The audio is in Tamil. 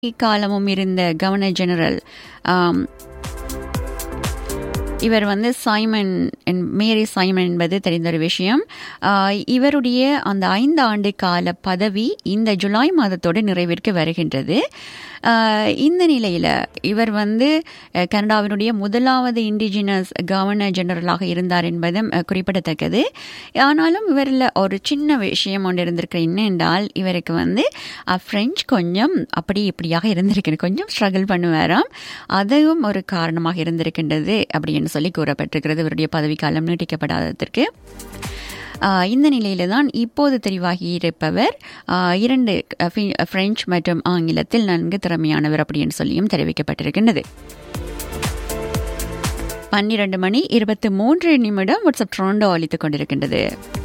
காலமும் இருந்த கவர்னர் ஜெனரல் ஆம், இவர் வந்து சைமன் என்- மேரி சைமன் என்பது தெரிந்த ஒரு விஷயம் ஆஹ், இவருடைய அந்த ஐந்து ஆண்டு கால பதவி இந்த ஜூலை மாதத்தோடு நிறைவிற்கு வருகின்றது ஆஹ், இந்த நிலையில் இவர் வந்து அஹ், கனடாவினுடைய முதலாவது இண்டிஜினஸ் கவர்னர் ஜெனரலாக இருந்தார் என்பதும் அஹ், குறிப்பிடத்தக்கது ஆனாலும் இவரில் ஒரு சின்ன விஷயம் ஒன்று இருந்திருக்கு என்னென்றால் இவருக்கு வந்து அஹ், பிரெஞ்சு கொஞ்சம் அப்படி இப்படியாக இருந்திருக்கு கொஞ்சம் ஸ்ட்ரகிள் பண்ணுவாராம் அதுவும் ஒரு காரணமாக இருந்திருக்கின்றது அப்படின்னு சொல்லி கூறப்பட்டிருக்கிறது இவருடைய பதவிக்காலம் நீட்டிக்கப்படாததற்கு ஆஹ் இந்த நிலையில தான் இப்போது தெரிவாகி இருப்பவர் ஆஹ் இரண்டு அஹ், ஃபி- பிரெஞ்சு மற்றும் ஆங்கிலத்தில் நன்கு திறமையானவர் அப்படின்னு சொல்லியும் தெரிவிக்கப்பட்டிருக்கின்றது பன்னிரண்டு மணி இருபத்தி மூன்று நிமிடம் வாட்ஸ்அப் ட்ரோண்டோ அளித்துக் கொண்டிருக்கின்றது